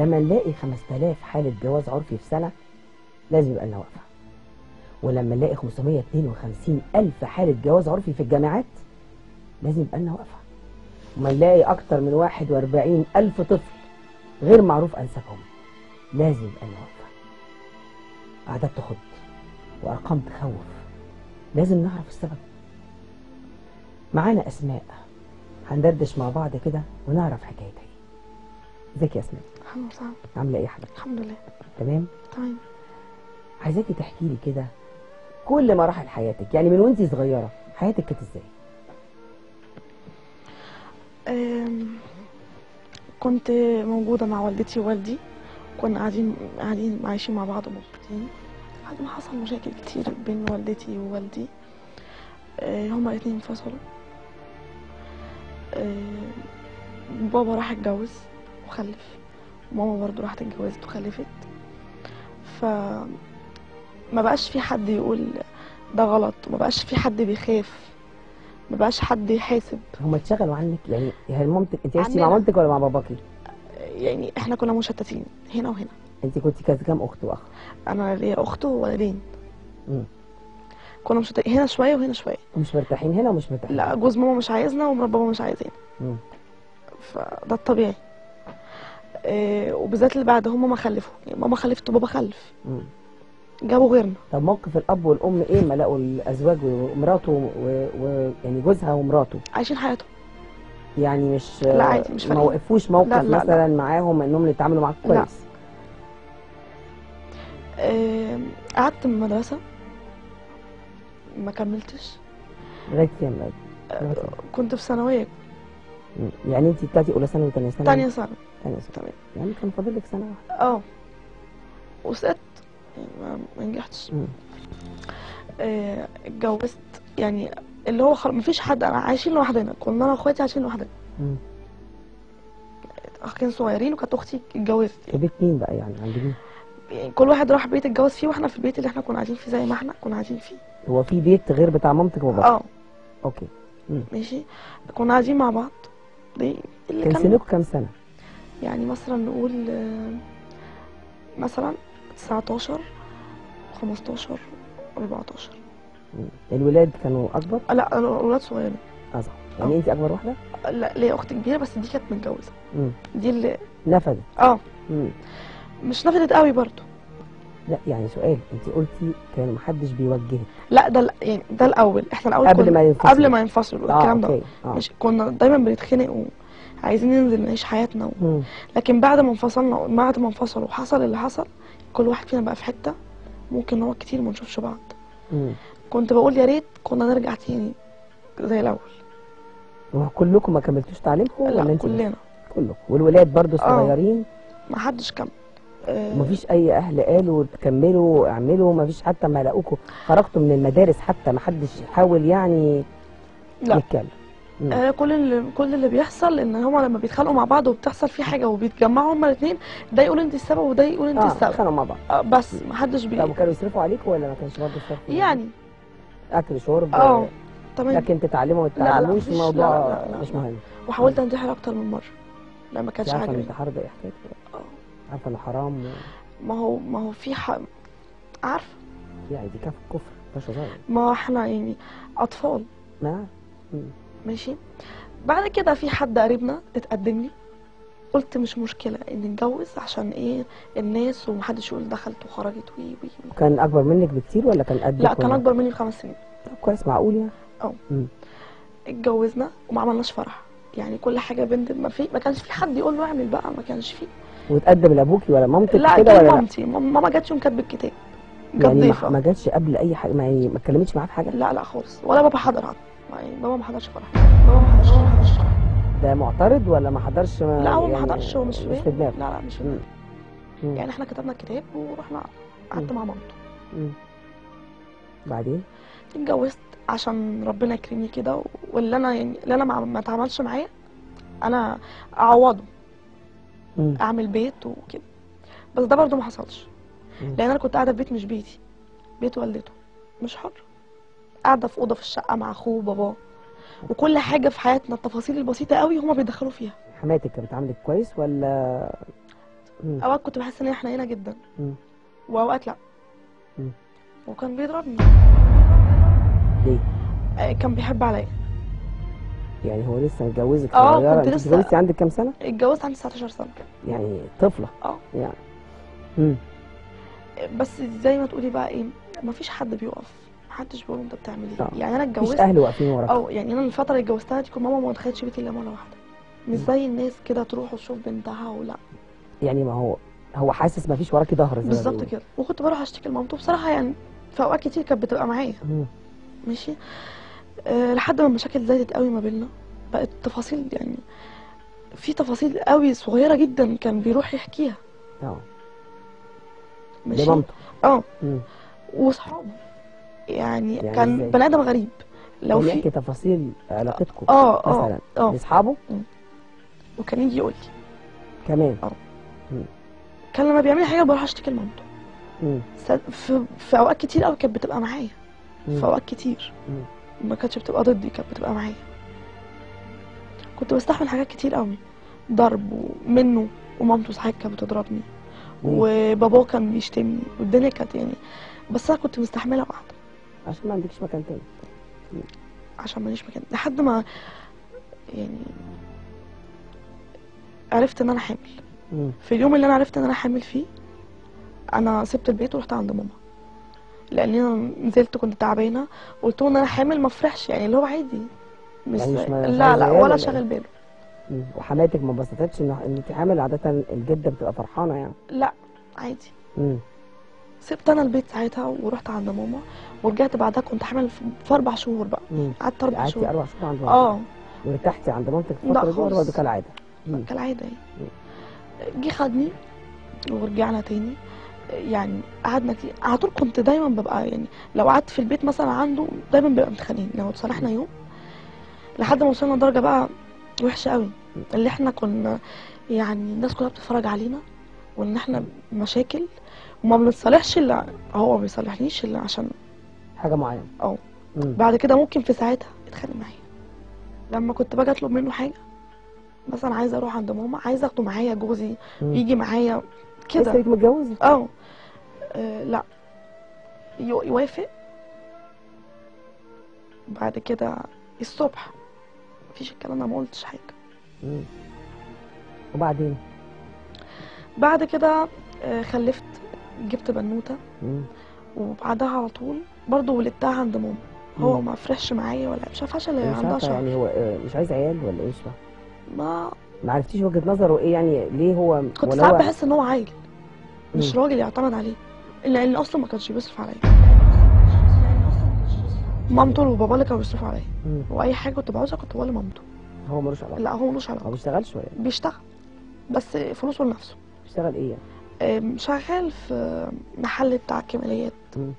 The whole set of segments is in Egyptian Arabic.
لما نلاقي 5000 حاله جواز عرفي في سنه لازم يبقى لنا وقفه ولما نلاقي 552 الف حاله جواز عرفي في الجامعات لازم يبقى لنا وقفه وما نلاقي اكتر من 41 الف طفل غير معروف انسابهم لازم يبقى لنا وقفه اعداد تخض وارقام تخوف لازم نعرف السبب معانا اسماء هندردش مع بعض كده ونعرف حكايتها ايه ازيك يا اسماء الحمد لله عامله ايه يا حبيبتي الحمد لله تمام تمام عايزاكي تحكي لي كده كل مراحل حياتك يعني من وانت صغيره حياتك كانت ازاي أم، كنت موجودة مع والدتي ووالدي كنا قاعدين قاعدين عايشين مع بعض ومبسوطين لحد ما حصل مشاكل كتير بين والدتي ووالدي أه، هما الاتنين انفصلوا أه، بابا راح اتجوز وخلف وماما برضو راحت اتجوزت وخلفت ف ما بقاش في حد يقول ده غلط وما بقاش في حد بيخاف ما بقاش حد يحاسب هم اتشغلوا عنك يعني هل مامتك انت عشتي مع عندنا. مامتك ولا مع باباكي يعني احنا كنا مشتتين هنا وهنا انت كنت كذا كام اخت واخ انا ليا اخت وولدين مم. كنا مشتتين هنا شويه وهنا شويه ومش مرتاحين هنا ومش مرتاحين لا جوز ماما مش عايزنا ومرات بابا مش عايزين مم. فده الطبيعي إيه وبالذات اللي بعد هم ما خلفوا يعني ماما خلفت وبابا خلف مم. جابوا غيرنا طب موقف الاب والام ايه ما لقوا الازواج ومراته و... و... يعني جوزها ومراته عايشين حياتهم يعني مش لا عادي، مش ما فارقين. وقفوش موقف لا، لا، لا. مثلا معاهم انهم يتعاملوا معاك لا. كويس إيه قعدت من المدرسه ما كملتش لغايه كام لغايه لغاية كام؟ كنت في ثانويه مم. يعني انت طلعتي اولى ثانوي وثانيه ثانوي تانية ثانوي ثانيه ثانوي تمام يعني كان فاضل لك سنه واحده اه وسقطت يعني ما- ما نجحتش مم. آه، اتجوزت يعني اللي هو خل... مفيش حد انا عايشين لوحدنا كنا انا واخواتي عايشين لوحدنا مم. اخين صغيرين وكانت اختي اتجوزت في بيت مين بقى يعني عند مين يعني كل واحد راح بيت اتجوز فيه واحنا في البيت اللي احنا كنا قاعدين فيه زي ما احنا كنا قاعدين فيه هو في بيت غير بتاع مامتك وباباك اه اوكي ماشي كنا قاعدين مع بعض دي اللي كان كان سنكم كام سنه يعني مثلا نقول آه، مثلا 19 15 14 مم. الولاد كانوا اكبر آه، لا اولاد صغيرين اصغر يعني آه. انت اكبر واحده لا ليا اخت كبيره بس دي كانت متجوزه مم. دي اللي نفذت اه مم. مش نفدت قوي برضو لا يعني سؤال انت قلتي كان محدش بيوجهك لا ده ال- يعني ده الاول احنا الاول قبل كنا ما ينفصلوا. قبل ما ينفصلوا اه الكلام ده اوكي اه مش كنا دايما بنتخانق وعايزين ننزل نعيش حياتنا و... مم. لكن بعد ما انفصلنا بعد ما انفصلوا وحصل اللي حصل كل واحد فينا بقى في حته ممكن نقعد كتير ما نشوفش بعض مم. كنت بقول يا ريت كنا نرجع تاني زي الاول وكلكم ما كملتوش تعليمكم ولا لا انت بس؟ كلنا كلكم والولاد برضو آه. صغيرين ما حدش كمل آه، ومفيش اي اهل قالوا تكملوا اعملوا مفيش حتى ما لقوكوا خرجتوا من المدارس حتى ما حدش حاول يعني لا. يتكلم مم. آه، كل اللي كل اللي بيحصل ان هما لما بيتخانقوا مع بعض وبتحصل في حاجه وبيتجمعوا هما الاثنين ده يقول انت السبب وده يقول انت اه السبب كانوا مع بعض آه، بس ما حدش بي طب وكانوا يصرفوا عليكم ولا ما كانش برضه صرف يعني اكل شرب اه تمام لكن تتعلموا ما لا، لا، تتعلموش مفيش- الموضوع لا، لا، لا، مش لا. مهم وحاولت انتحر اكتر من مره لا ما انت كانش عارفه عاجبني الانتحار ده ايه حكايته آه. عارفه انه حرام و... ما هو ما هو في ح... عارفه يعني دي كف كفر ده صغير ما هو احنا يعني اطفال ما مم. ماشي بعد كده في حد قريبنا اتقدم لي قلت مش مشكله ان نتجوز عشان ايه الناس ومحدش يقول دخلت وخرجت وي وي وي كان اكبر منك بكتير ولا كان قدك لا كان ولا- اكبر مني بخمس سنين طب كويس معقول يعني اه. مم. اتجوزنا وما عملناش فرح يعني كل حاجه بنت ما في ما كانش في حد يقول له اعمل بقى ما كانش في وتقدم لابوكي ولا مامتك لا كده كان ولا لا مامتي مام- ماما جت يوم كاتبه الكتاب جت يعني ما- ضيفه ما جاتش قبل اي حاجه ما ما اتكلمتش معاه في حاجه لا لا خالص ولا بابا حضر عن يعني بابا ما حضرش فرح بابا ما حضرش ما حضرش فرح. ده معترض ولا ما حضرش ما لا هو ما يعني حضرش هو مش في مش في بالي. دماغه لا لا مش في مم. بالي. مم. يعني احنا كتبنا الكتاب ورحنا قعدت مم. مع مامته مم. بعدين اتجوزت عشان ربنا يكرمني كده واللي انا يعني اللي انا ما ما اتعاملش معاه انا اعوضه مم. اعمل بيت وكده بس ده برضو ما حصلش مم. لان انا كنت قاعده في بيت مش بيتي بيت والدته مش حر قاعده في اوضه في الشقه مع اخوه وباباه وكل حاجه في حياتنا التفاصيل البسيطه قوي هما بيدخلوا فيها حماتك كانت بتعاملك كويس ولا مم. اوقات كنت بحس ان هي حنينه جدا مم. واوقات لا مم. وكان بيضربني ليه؟ آه، كان بيحب عليا يعني هو لسه متجوزك اه، صغيرة كنت انت لسه- اتجوزتي عندك كام سنة؟ اتجوزت عندي 19 سنه يعني طفلة اه يعني امم بس زي ما تقولي بقى ايه مفيش حد بيقف محدش بيقول انت بتعمل اه. ايه يعني انا مفيش اتجوزت اهل واقفين وراك اه يعني انا الفتره اللي اتجوزتها دي كنت ماما ما دخلتش بيتي الا مره واحده مش مم. زي الناس كده تروح وتشوف بنتها ولا يعني ما هو هو حاسس ما فيش وراكي ظهر زي ما بالظبط بيقولوا. كده وكنت بروح اشتكي لمامته بصراحه يعني في اوقات كتير كانت بتبقى معايا مم. ماشي أه لحد ما المشاكل زادت قوي ما بيننا بقت تفاصيل يعني في تفاصيل قوي صغيره جدا كان بيروح يحكيها اه ماشي لمامته اه مم. واصحابه يعني, يعني كان إزاي؟ بني ادم غريب لو كان في يحكي تفاصيل علاقتكم اه اه مثلا اه لاصحابه وكان يجي يقول لي كمان كان لما بيعمل لي حاجه بروح اشتكي لمامته مم. س- في, في اوقات كتير قوي كانت بتبقى معايا مم. في اوقات كتير مم. ما كانتش بتبقى ضدي كانت بتبقى معايا كنت بستحمل حاجات كتير قوي ضرب منه ومامته ساعات كانت بتضربني ليه؟ وباباه كان بيشتمني والدنيا كانت يعني بس انا كنت مستحمله واحده عشان ما عندكش مكان تاني عشان ماليش مكان لحد ما يعني عرفت ان انا حامل مم. في اليوم اللي انا عرفت ان انا حامل فيه انا سبت البيت ورحت عند ماما لان انا نزلت كنت تعبانه قلت له ان انا حامل ما افرحش يعني اللي هو عادي مش, يعني مش زي- ما- مش لا عايزة لا عيال ولا ولا شاغل إيه؟ باله مم. وحماتك ما انبسطتش ان ان انت حامل عادة الجدة بتبقى فرحانة يعني لا عادي مم. سبت انا البيت ساعتها ورحت عند ماما ورجعت بعدها كنت حامل في في اربع شهور بقى مم. قعدت اربع قعدتي شهور اربع شهور عند مامتك اه وارتحتي عند مامتك لا الفترة دي خالص. ولا كالعادة مم. كالعاده يعني جه خدني ورجعنا تاني يعني قعدنا كتير على طول كنت دايما ببقى يعني لو قعدت في البيت مثلا عنده دايما بيبقى متخانقين لو اتصالحنا يوم لحد ما وصلنا لدرجه بقى وحشه قوي اللي احنا كنا يعني الناس كلها بتتفرج علينا وان احنا مشاكل وما بنتصالحش الا هو ما بيصالحنيش الا عشان حاجة معينة اه مم. بعد كده ممكن في ساعتها يتخانق معايا لما كنت باجي اطلب منه حاجه مثلا عايزه اروح عند ماما عايزه اخده معايا جوزي مم. يجي معايا لسه كده ليك متجوزة اه آه، لا يو- يوافق بعد كده الصبح مفيش الكلام ده ما قلتش حاجه مم. وبعدين بعد كده آه، خلفت جبت بنوته مم. وبعدها على طول برضه ولدتها عند ماما هو مم. ما فرحش معايا ولا مش عارفه عشان مش عندها عارفة شهر يعني هو آه، مش عايز عيال ولا ايش بقى ما ما عرفتيش وجهة نظره ايه يعني ليه هو كنت ولا ساعات هو بحس ان هو عيل مش مم. راجل يعتمد عليه لان اصلا ما كانش بيصرف عليا مامته وبابا اللي كانوا بيصرفوا عليا مم. واي حاجه كنت بعوزها كنت بقول لمامته هو ملوش علاقة لا هو ملوش هو علاقه بيشتغلش ولا إيه؟ بيشتغل بس فلوسه لنفسه بيشتغل ايه يعني أم، شغال في محل بتاع كماليات مم.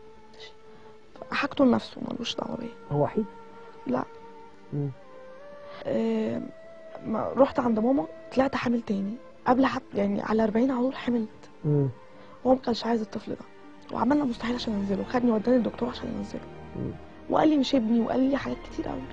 حاجته لنفسه ملوش دعوه بيا هو وحيد لا مم. أم، ما رحت عند ماما طلعت حامل تاني قبل حتى يعني على 40 على طول حملت مم. هو ما كانش عايز الطفل ده وعملنا مستحيل عشان انزله خدني وداني الدكتور عشان ينزله مم. وقال لي مش ابني وقال لي حاجات كتير قوي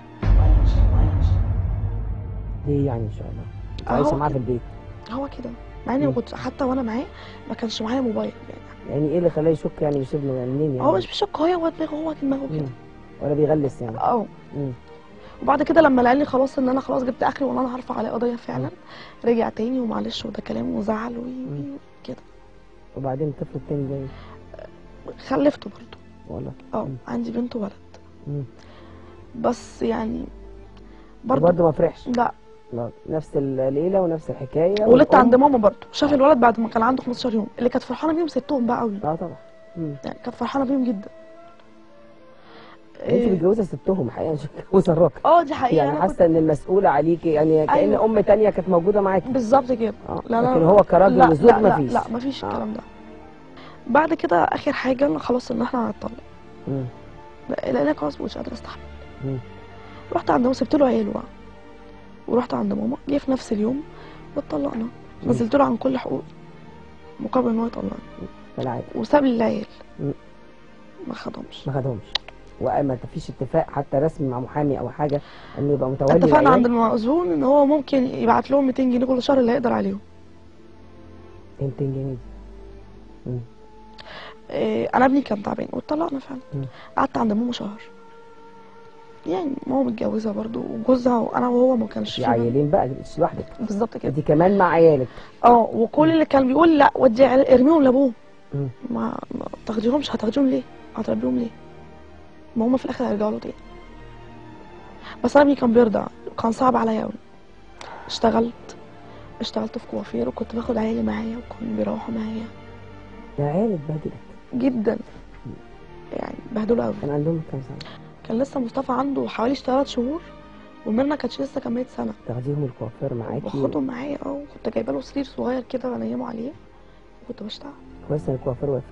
ليه يعني ان شاء الله انت أهو عايشه معاه في كده. البيت هو كده مع اني ما مم. كنتش حتى وانا معاه ما كانش معايا موبايل يعني يعني ايه اللي خلاه يشك يعني مش ابنه يعني منين يعني هو مش بيشك هو هو دماغه هو دماغه مم. كده ولا بيغلس يعني اه مم. وبعد كده لما لقى لي خلاص ان انا خلاص جبت اخري وان انا هرفع عليه قضيه فعلا رجع تاني ومعلش وده كلام وزعل وي مم. وي كده وبعدين الطفل التاني ده إيه؟ خلفته برضه ولا اه مم. عندي بنت وولد مم. بس يعني برضه برضه ما فرحش لا لا نفس الليله ونفس الحكايه ولدت والأم- عند ماما برضه شاف الولد بعد ما كان عنده 15 يوم اللي كانت فرحانه بيهم ستهم بقى قوي اه طبعا مم. يعني كانت فرحانه بيهم جدا انت إيه، متجوزه ستهم حقيقه مش متجوزه الراجل اه دي حقيقه يعني انا كنت حاسه ان المسؤوله عليكي يعني كان أيوة. ام تانية كانت موجوده معاكي بالظبط كده اه لا لا لكن هو كراجل لا وزوج لا لا مفيش لا مفيش آه. الكلام ده بعد كده اخر حاجه انا خلاص ان احنا هنطلق مم. لان انا خلاص مش قادره استحمل مم. رحت عند ماما سبت له عياله بقى ورحت عند ماما جه في نفس اليوم واتطلقنا مم. نزلت له عن كل حقوقي مقابل ان هو يطلقني كالعاده وساب لي العيال مم. ما خدهمش ما خدهمش وما فيش اتفاق حتى رسمي مع محامي او حاجه انه يبقى متولي اتفقنا العيال؟ عند المأذون ان هو ممكن يبعت لهم 200 جنيه كل شهر اللي هيقدر عليهم 200 جنيه دي مم. إيه انا ابني كان تعبان واتطلقنا فعلا مم. قعدت عند ماما شهر يعني ماما متجوزه برضو وجوزها وانا وهو ما كانش في في بينا. عيالين بقى مش لوحدك بالظبط كده انت كمان مع عيالك اه وكل اللي كان بيقول لا ودي عيال- ارميهم لابوهم مم. ما, ما تاخديهمش هتاخديهم ليه هتربيهم ليه ما هم في الاخر هيرجعوا له تاني بس انا ابني كان بيرضع كان صعب عليا قوي اشتغلت اشتغلت في كوافير وكنت باخد عيالي معايا وكانوا بيروحوا معايا ده عيالك بدلت جدا يعني بهدلوا قوي كان عندهم كام سنه كان لسه مصطفى عنده حوالي ثلاث شهور وميرنا كانتش لسه كملت سنه تاخديهم الكوافير معاكي باخدهم معايا اه كنت جايبه له سرير صغير كده بنيمه عليه وكنت بشتغل كويس ان الكوافير واقف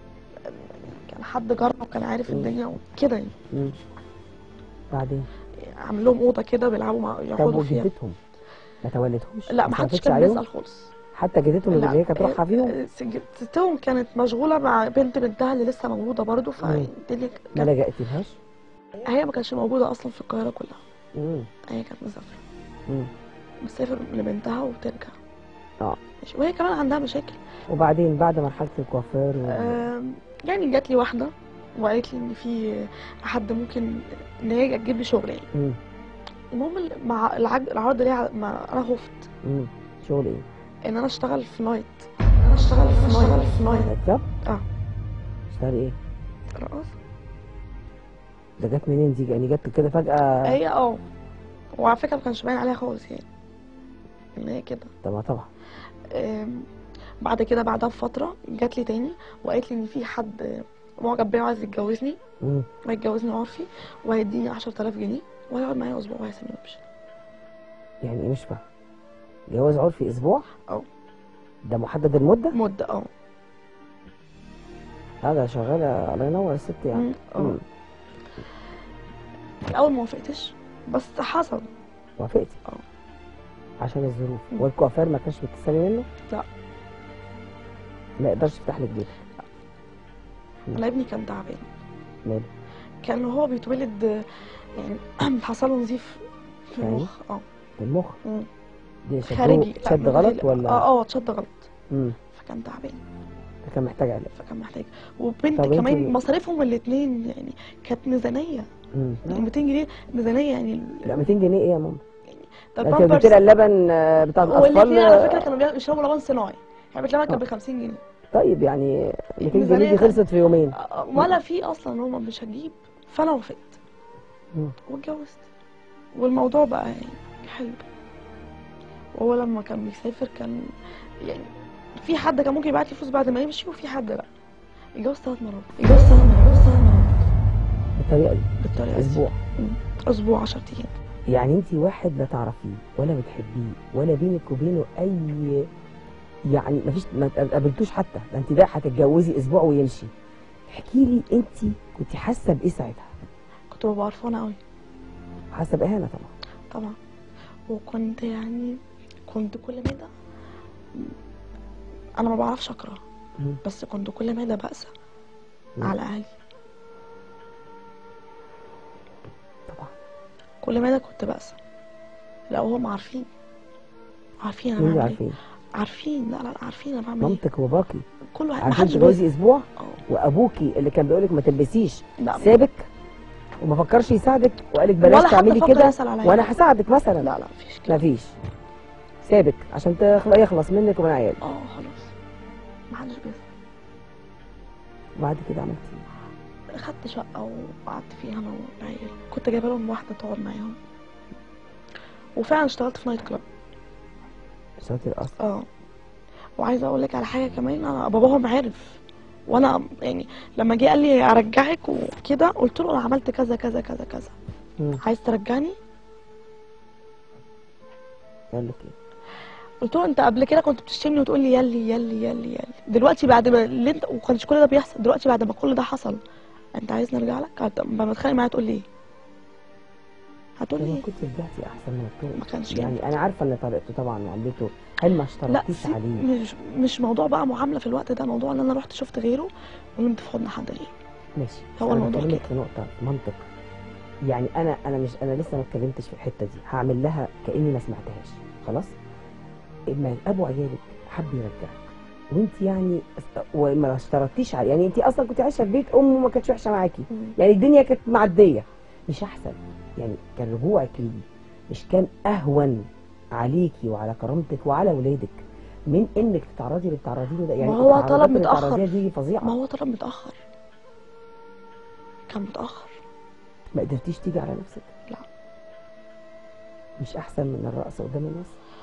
كان حد جرب وكان عارف مم. الدنيا وكده يعني مم. بعدين عامل لهم اوضه كده بيلعبوا مع طب يقعدوا فيها وجدتهم ما تولدهمش لا ما حدش صرفتش كان عليهم؟ بيسال خالص حتى جدتهم اللي لا، هي كانت رايحه فيهم آه، سج- ستهم كانت مشغوله مع بنت بنتها اللي لسه مولوده برضه فالدنيا ما كانت- لجأتلهاش هي ما كانتش موجوده اصلا في القاهره كلها مم. هي كانت مسافره مم. بتسافر لبنتها وترجع اه ماشي. وهي كمان عندها مشاكل وبعدين بعد مرحله الكوافير و... آم، يعني جات لي واحده وقالت لي ان في حد ممكن ان هي تجيب لي شغل يعني مم. المهم ال- مع العج- العرض ليه ما انا خفت مم. شغل ايه؟ ان انا اشتغل في نايت ان انا اشتغل في نايت في نايت نايت كلاب؟ اه اشتغلي ايه؟ رقص ده جت منين دي؟ يعني جت كده فجأة هي اه وعلى فكره ما كانش باين عليها خالص يعني ان هي كده طب ما طبعا آم، بعد كده بعدها بفتره جات لي تاني وقالت لي ان في حد معجب بيا وعايز يتجوزني مم. وهيتجوزني عرفي وهيديني 10000 جنيه وهيقعد معايا اسبوع وهيسيبني ويمشي يعني ايه مش فاهم جواز عرفي اسبوع؟ اه. ده محدد المدة؟ مده اه اه ده شغالة الله ينور الست يعني مم، اه مم. الاول ما وافقتش بس حصل وافقتي اه. عشان الظروف مم. والكوافير ما كانش بتستلمي منه؟ لا. ما يقدرش يفتح لك بيت انا ابني كان تعبان ماله؟ كان هو بيتولد آه، يعني حصل له نزيف في يعني؟ المخ اه المخ مم. دي شدوه- خارجي لا، شد من غلط غير- ولا؟ اه اه اتشد غلط مم. فكان تعبان ده كان محتاج علاج فكان محتاج وبنت طب كمان انت- مصاريفهم الاثنين يعني كانت ميزانيه مم. يعني 200 جنيه ميزانيه يعني لا 200 جنيه ايه يا ماما؟ ده ده انت جبت البامبرز لها اللبن آه، بتاع والاثنين الاطفال على فكره كانوا بيشربوا لبن صناعي يعني اللبن اه. كان ب 50 جنيه طيب يعني 200 جنيه ميزانية دي خلصت في يومين آه، ولا في اصلا هما مش هتجيب فانا وافقت مم. واتجوزت والموضوع بقى يعني حلو وهو لما كان بيسافر كان يعني في حد كان ممكن يبعت لي فلوس بعد ما يمشي وفي حد لا اتجوزت ثلاث مرات اتجوزت ثلاث مرات اتجوزت ثلاث مرات بالطريقه دي بالطريقه دي اسبوع اسبوع 10 ايام يعني انت واحد لا تعرفيه ولا بتحبيه ولا بينك وبينه اي يعني مفيش ما قابلتوش حتى ده انت ده هتتجوزي اسبوع ويمشي احكي لي انت كنت حاسه بايه ساعتها كنت ببقى قرفانه قوي حاسه باهانه طبعا طبعا وكنت يعني كنت كل مدى انا ما بعرفش اقرا مم. بس كنت كل مدى بأسى مم. على اهلي طبعا كل مدى كنت بأسى لا وهم عارفين عارفين انا مين اللي بعمل ايه عارفين عارفين لا لا عارفين انا بعمل ايه مامتك وباباكي كل واحد عارفين محدش تجوزي اسبوع اه وابوكي اللي كان بيقولك ما تلبسيش لا سابك وما فكرش يساعدك وقالك بلاش ولا حتى تعملي فكر كده يسأل عليا وانا هساعدك مثلا لا لا مفيش كده مفيش سابك عشان تخلق يخلص منك ومن عيالك اه خلاص محدش بيسأل وبعد كده عملت ايه خدت شقة وقعدت فيها انا والعيال كنت جايبه لهم واحدة تقعد معاهم وفعلا اشتغلت في نايت كلاب اشتغلتي الاصل اه وعايزه اقول لك على حاجه كمان انا باباهم عارف وانا يعني لما جه قال لي ارجعك وكده قلت له انا عملت كذا كذا كذا كذا مم. عايز ترجعني قال لك ايه قلت له انت قبل كده كنت بتشتمني وتقول لي يلي يلي يلي يلي دلوقتي بعد ما اللي انت وكانش كل ده بيحصل دلوقتي بعد ما كل ده حصل انت عايز نرجع لك هت- لما تتخانق معايا تقول لي ايه هتقول لي لما ايه كنت رجعتي احسن من الطرق ما كانش يعني يعني انا عارفه ان طريقته طبعا وعملته هل ما لا اشترطتيش سي- عليه مش مش موضوع بقى معامله في الوقت ده موضوع ان انا رحت شفت غيره ونمت في حضن حد غيره ماشي هو أنا الموضوع بكلمك كده. في نقطه منطق يعني انا انا مش انا لسه ما اتكلمتش في الحته دي هعمل لها كاني ما سمعتهاش خلاص اما ابو عيالك حب يرجعك وانت يعني است- وما اشترطتيش على يعني انت اصلا كنت عايشه في بيت ام وما كانتش وحشه معاكي مم. يعني الدنيا كانت معديه مش احسن يعني كان رجوعك ليه مش كان اهون عليكي وعلى كرامتك وعلى ولادك من انك تتعرضي اللي بتعرضي له ده يعني ما هو التعرضات طلب اللي متأخر. بتعرضيها دي فظيعه ما هو طلب متأخر كان متأخر ما قدرتيش تيجي على نفسك لا. مش احسن من الرقص قدام الناس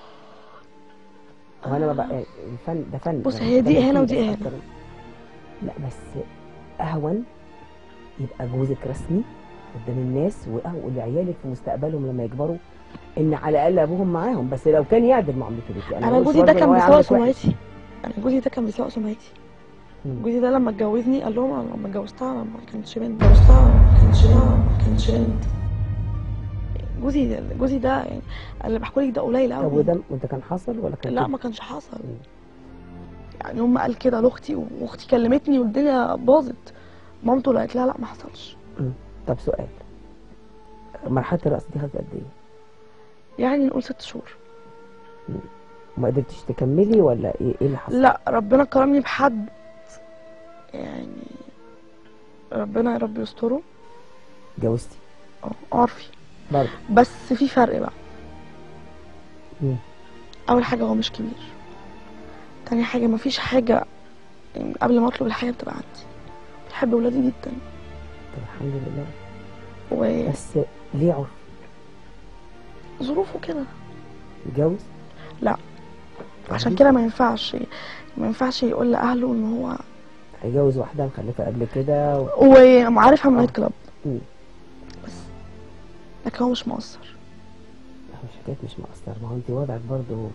هو انا ما بقى الفن ده فن بص، أنا هي دي بتكلم إهانة فيه ودي بس إهانة. أكتر- لا بس اهون يبقى جوزك رسمي قدام الناس وأهو- ولعيالك في مستقبلهم لما يكبروا ان على الاقل ابوهم معاهم بس لو كان يعدل معاملته ليكي انا ما قلتش جوزي ده برضه إن كان هو بيسوق يعاملك وحش. سمعتي انا جوزي ده كان بيسوق سمعتي مم. جوزي ده لما اتجوزني قال لهم انا لما اتجوزتها انا ما كانتش بنت اتجوزتها ما كانتش بنت ما كانتش بنت جوزي جوزي ده يعني اللي بحكوا لك ده قليل طب قوي وده وانت كان حصل ولا كان لا كده؟ ما كانش حصل مم. يعني هم قال كده لاختي واختي كلمتني والدنيا باظت مامته اللي قالت لها لا ما حصلش طب سؤال مرحله الرقص دي خدت قد ايه؟ يعني نقول ست شهور وما قدرتيش تكملي ولا ايه ايه اللي حصل؟ لا ربنا كرمني بحد يعني ربنا يا رب يستره اتجوزتي اه عرفي برضه بس في فرق بقى مم. اول حاجه هو مش كبير تاني حاجه مفيش حاجه يعني قبل ما اطلب الحاجه بتبقى عندي بحب ولادي جدا طب الحمد لله وظروفه بس ليه عرف؟ كده اتجوز؟ عشان كده ما ينفعش ما ينفعش يقول لاهله ان هو هيجوز واحده مخلفه قبل كده و... وعارفها من آه. نايت كلاب مم. بس لكن هو مش مقصر لا، مش حكايه مش مقصر ما هو انت وضعك برضه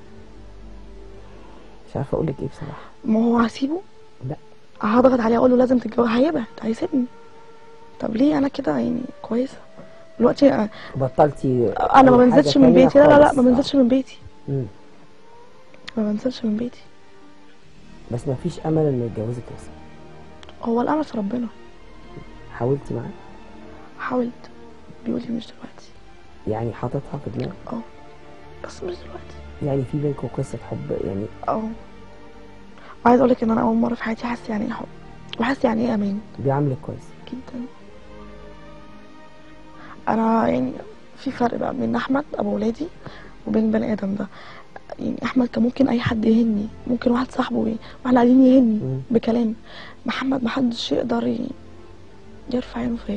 مش عارفه اقول لك ايه بصراحه ما هو هسيبه لا. هضغط عليه اقول له لازم تتجوز هيبعد هيسيبني طب ليه انا كده يعني كويسه دلوقتي أنا- بطلتي انا ما أي حاجة بنزلش من تانية بيتي لا لا لا خالص. ما بنزلش من بيتي مم. ما بنزلش من بيتي بس ما فيش امل انه يتجوزك رسمي هو الامل في ربنا حاولتي معاه حاولت بيقول لي مش دلوقتي يعني حاططها في دماغك بس مش دلوقتي يعني في بينكم قصه حب يعني اه وعايز اقول لك ان انا اول مره في حياتي حاسه يعني ايه حب وحاسه يعني ايه امان بيعاملك كويس جدا انا يعني في فرق بقى بين احمد ابو ولادي وبين بني ادم ده يعني احمد كان ممكن اي حد يهني ممكن واحد صاحبه ي- واحنا قاعدين يهني مم. بكلام محمد محدش يقدر ي- يرفع عينه فيا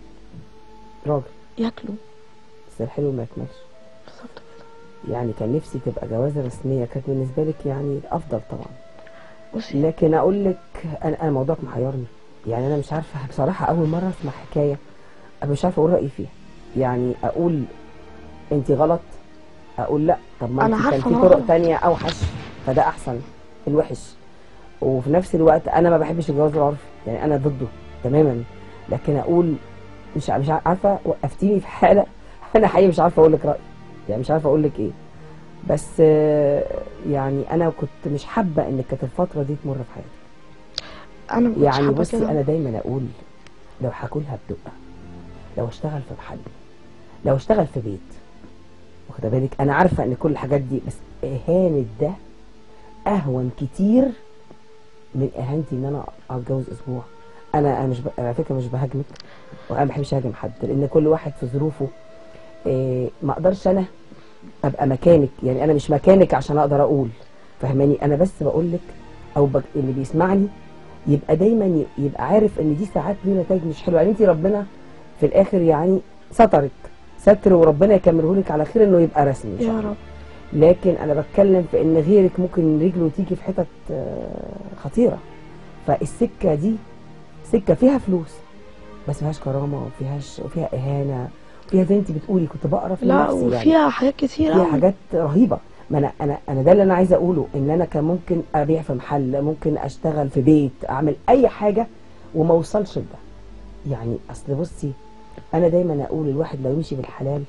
راجل ياكله بس الحلو ما يكملش بالظبط كده يعني كان نفسي تبقى جوازه رسميه كانت بالنسبه لك يعني افضل طبعا بصي لكن اقول لك انا انا موضوعك محيرني يعني انا مش عارفه بصراحه اول مره اسمع حكايه انا مش عارفه اقول رايي فيها يعني اقول انت غلط اقول لا طب ما أنا انت كان عارفة في أنا طرق غلط. تانية اوحش فده احسن الوحش وفي نفس الوقت انا ما بحبش الجواز العرفي يعني انا ضده تماما لكن اقول مش مش عارفه وقفتيني في حاله انا حقيقي مش عارفه اقول لك رايي يعني مش عارفه اقول لك ايه بس آه، يعني انا كنت مش حابه ان كانت الفتره دي تمر في حياتي انا ما كنتش يعني حابة بصي كده. انا دايما اقول لو هاكلها بدقه لو اشتغل في محل لو اشتغل في بيت واخده بالك انا عارفه ان كل الحاجات دي بس اهانه ده اهون كتير من اهانتي ان انا اتجوز اسبوع انا انا مش ب... على فكره مش بهاجمك وانا ما بحبش اهاجم حد لان كل واحد في ظروفه إيه ما اقدرش انا ابقى مكانك يعني انا مش مكانك عشان اقدر اقول فاهماني انا بس بقول لك او بك... اللي بيسمعني يبقى دايما ي- يبقى عارف ان دي ساعات ليه نتائج مش حلوه يعني انت ربنا في الاخر يعني سترك ستر وربنا يكمله لك على خير انه يبقى رسمي إن شاء يا الله. رب لكن انا بتكلم في ان غيرك ممكن رجله تيجي في حتت آه، خطيره فالسكه دي سكه فيها فلوس بس فيهاش كرامه وفيهاش وفيها اهانه وفيها زي انت بتقولي كنت بقرا في لا نفسي يعني وفيها حاجات كتير فيها أوي. حاجات رهيبه ما انا انا انا ده اللي انا عايزه اقوله ان انا كان ممكن ابيع في محل ممكن اشتغل في بيت اعمل اي حاجه وما اوصلش لده يعني اصل بصي انا دايما اقول الواحد لو يمشي بالحلال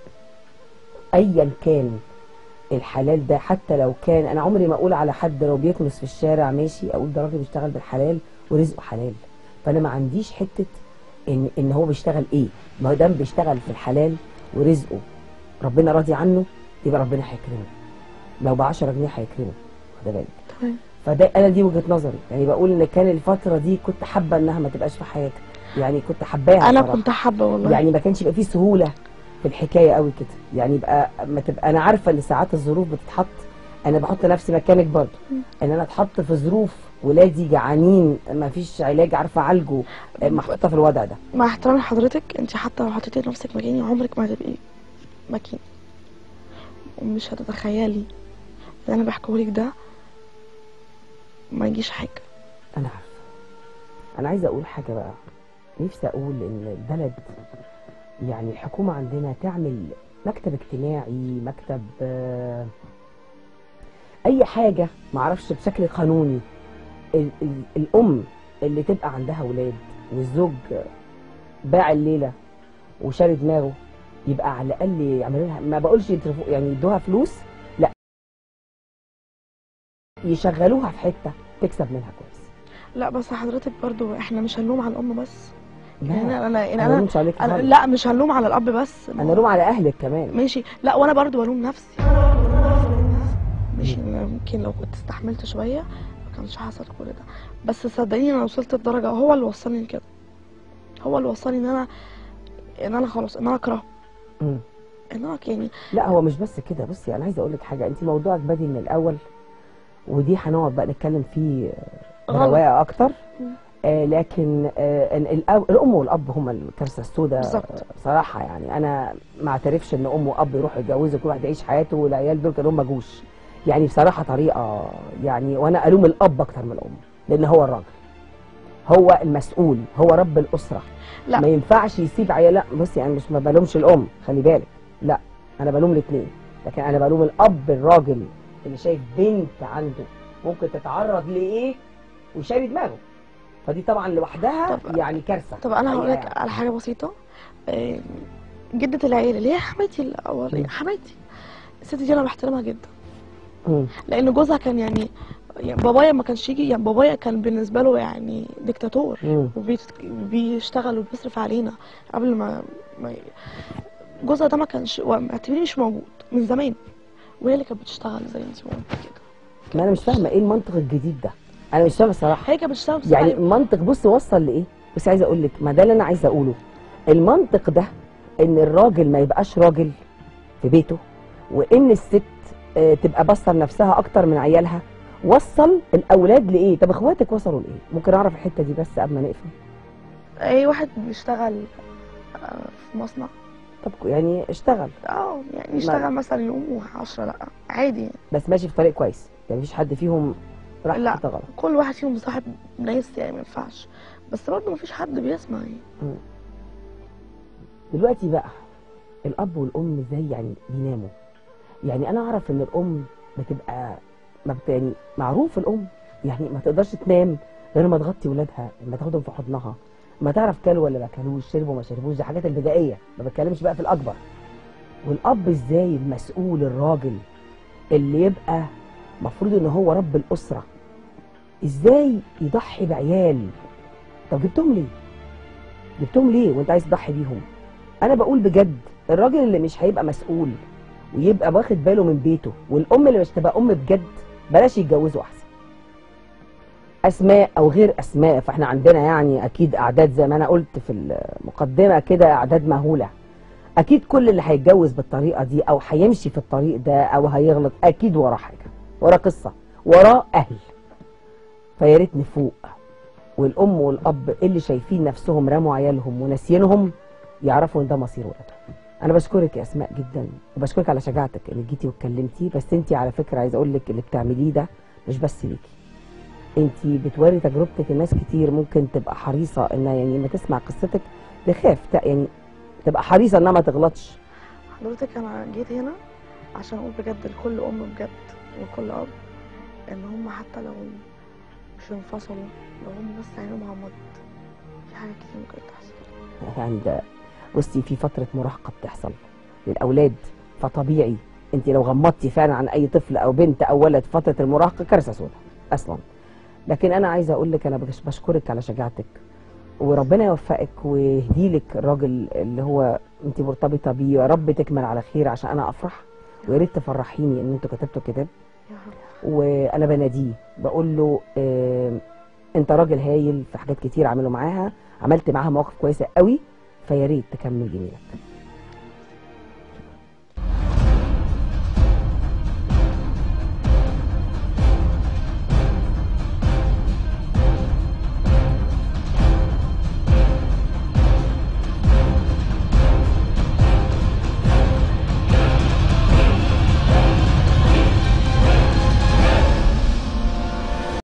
ايا كان الحلال ده حتى لو كان انا عمري ما اقول على حد لو بيكنس في الشارع ماشي اقول ده راجل بيشتغل بالحلال ورزقه حلال فانا ما عنديش حته ان ان هو بيشتغل ايه ما دام بيشتغل في الحلال ورزقه ربنا راضي عنه يبقى ربنا هيكرمه لو ب 10 جنيه هيكرمه خد بالك تمام فده انا دي وجهه نظري يعني بقول ان كان الفتره دي كنت حابه انها ما تبقاش في حياتك يعني كنت حباها انا بصراحة. كنت حابه والله يعني ما كانش يبقى فيه سهوله في الحكايه قوي كده يعني يبقى ما تبقى انا عارفه ان ساعات الظروف بتتحط انا بحط نفسي مكانك برضو ان انا اتحط في ظروف ولادي جعانين ما فيش علاج عارفه اعالجه آه، محطوطه في الوضع ده مع احترامي لحضرتك انت حتى لو حطيتي نفسك مكاني عمرك ما هتبقي مكاني ومش هتتخيلي اللي انا بحكيهولك ده ما يجيش حاجه انا عارفه انا عايزه اقول حاجه بقى نفسي اقول ان البلد يعني الحكومه عندنا تعمل مكتب اجتماعي مكتب آه، اي حاجه معرفش بشكل قانوني ال ال الام اللي تبقى عندها ولاد والزوج باع الليله وشاري دماغه يبقى على الاقل يعملوا لها ما بقولش يترفو- يعني يدوها فلوس لا يشغلوها في حته تكسب منها كويس لا بس حضرتك برضو احنا مش هنلوم على الام بس يعني لا انا انا يعني انا انا, مش عليك أنا خالص. لا مش هنلوم على الاب بس انا لوم على اهلك كمان ماشي لا وانا برضو بلوم نفسي ماشي أنا يمكن لو كنت استحملت شويه ما كانش حصل كل ده بس صدقيني انا وصلت لدرجه هو اللي وصلني لكده هو اللي وصلني ان انا ان انا خلاص ان انا اكرهه مم. ان انا يعني لا هو مش بس كده بصي انا عايزه اقول لك حاجه انت موضوعك بادي من الاول ودي هنقعد بقى نتكلم فيه آه، غلط. برواقه اكتر مم. آه لكن آه إن الأب الام والاب هما الكارثه السوداء بالظبط. بصراحه يعني انا ما اعترفش ان ام واب يروحوا يتجوزوا كل واحد يعيش حياته والعيال دول كانوا ما جوش يعني بصراحه طريقه يعني وانا الوم الاب اكتر من الام لان هو الراجل هو المسؤول هو رب الاسره لا. ما ينفعش يسيب عيال لا بصي انا مش ما بلومش الام خلي بالك لا انا بلوم الاثنين لكن انا بلوم الاب الراجل اللي شايف بنت عنده ممكن تتعرض لايه وشاري دماغه فدي طبعا لوحدها طب- يعني كارثه طب انا هقول حقيقة لك على حاجه بسيطه آه، جده العيله اللي هي حماتي الاول مم. حماتي الست دي انا بحترمها جدا مم. لان جوزها كان يعني يعني بابايا ما كانش يجي يعني بابايا كان بالنسبه له يعني ديكتاتور مم. وبيت- وبيشتغل وبيصرف علينا قبل ما, ما ي- جوزها ده ما كانش اعتبريه مش موجود من زمان وهي اللي كانت بتشتغل زي انت ما قلتي كده ما انا مش فاهمه ايه المنطق الجديد ده انا مش فاهمه الصراحه هي كانت بتشتغل بس يعني يعني المنطق بص وصل لايه بس عايزه اقول لك ما ده اللي انا عايزه اقوله المنطق ده ان الراجل ما يبقاش راجل في بيته وان الست آه، تبقى باصه لنفسها اكتر من عيالها وصل الاولاد لايه طب اخواتك وصلوا لايه ممكن اعرف الحته دي بس قبل ما نقفل اي واحد بيشتغل آه، في مصنع طب يعني اشتغل اه يعني يشتغل مثلا يوم وعشرة لا عادي يعني. بس ماشي في طريق كويس يعني مفيش حد فيهم راح في لا. حته غلط كل واحد فيهم صاحب ناس يعني ما ينفعش بس برضه مفيش حد بيسمع يعني دلوقتي بقى الاب والام ازاي يعني بيناموا يعني انا اعرف ان الام بتبقى ما بت يعني معروف الام يعني ما تقدرش تنام غير ما تغطي ولادها ما تاخدهم في حضنها ما تعرف كلوا ولا ما كلوش شربوا ما شربوش دي حاجات البدائيه ما بتكلمش بقى في الاكبر والاب ازاي المسؤول الراجل اللي يبقى مفروض ان هو رب الاسره ازاي يضحي بعيال طب جبتهم ليه جبتهم ليه وانت عايز تضحي بيهم انا بقول بجد الراجل اللي مش هيبقى مسؤول ويبقى واخد باله من بيته والام اللي مش تبقى ام بجد بلاش يتجوزوا احسن اسماء او غير اسماء فاحنا عندنا يعني اكيد اعداد زي ما انا قلت في المقدمه كده اعداد مهوله اكيد كل اللي هيتجوز بالطريقه دي او هيمشي في الطريق ده او هيغلط اكيد وراه حاجه وراه قصه وراه اهل فيا ريت نفوق والام والاب اللي شايفين نفسهم رموا عيالهم وناسيينهم يعرفوا ان ده مصير ولادهم انا بشكرك يا اسماء جدا وبشكرك على شجاعتك انك جيتي واتكلمتي بس انت على فكره عايزه اقول لك اللي بتعمليه ده مش بس ليكي انت بتوري تجربتك الناس كتير ممكن تبقى حريصه انها يعني لما تسمع قصتك تخاف تا- يعني تبقى حريصه انها ما تغلطش حضرتك انا جيت هنا عشان اقول بجد لكل ام بجد وكل اب ان هم حتى لو مش انفصلوا لو هم بس عينهم غمضت في حاجات كتير ممكن تحصل يعني ده بصي في فتره مراهقه بتحصل للاولاد فطبيعي انت لو غمضتي فعلا عن اي طفل او بنت او ولد فتره المراهقه كارثه سوداء اصلا لكن انا عايزه اقول لك انا بش- بشكرك على شجاعتك وربنا يوفقك ويهدي لك الراجل اللي هو انت مرتبطه بيه يا رب تكمل على خير عشان انا افرح ويا ريت تفرحيني ان انتوا كتبتوا كتاب يا رب وانا بناديه بقول له آه انت راجل هايل في حاجات كتير عمله معاها عملت معاها مواقف كويسه قوي فيا ريت تكمل جميلك